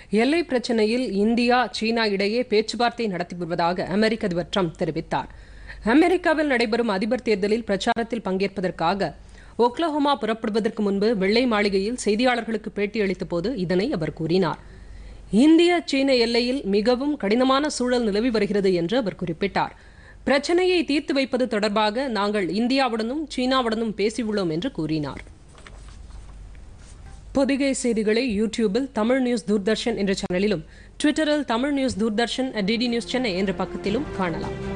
எல்லை பிரச்சினையில் இந்தியா சீனா இடையே பேச்சுவார்த்தை நடத்தி வருவதாக அமெரிக்க அதிபர் ட்ரம்ப் தெரிவித்தார் அமெரிக்காவில் நடைபெறும் அதிபர் தேர்தலில் பிரச்சாரத்தில் பங்கேற்பதற்காக ஒக்லஹோமா புறப்படுவதற்கு முன்பு வெள்ளை மாளிகையில் செய்தியாளர்களுக்கு பேட்டியளித்த போது இதனை அவர் கூறினார் இந்திய சீன எல்லையில் மிகவும் கடினமான சூழல் நிலவி வருகிறது என்று அவர் குறிப்பிட்டார் பிரச்சனையை தீர்த்து வைப்பது தொடர்பாக நாங்கள் இந்தியாவுடனும் சீனாவுடனும் பேசியுள்ளோம் என்று கூறினார் பொதிகை செய்திகளை யூடியூபில் தமிழ் நியூஸ் தூர்தர்ஷன் என்ற சேனலிலும் ட்விட்டரில் Tamil news Doordarshan DD news Chennai என்ற பக்கத்திலும் காணலாம்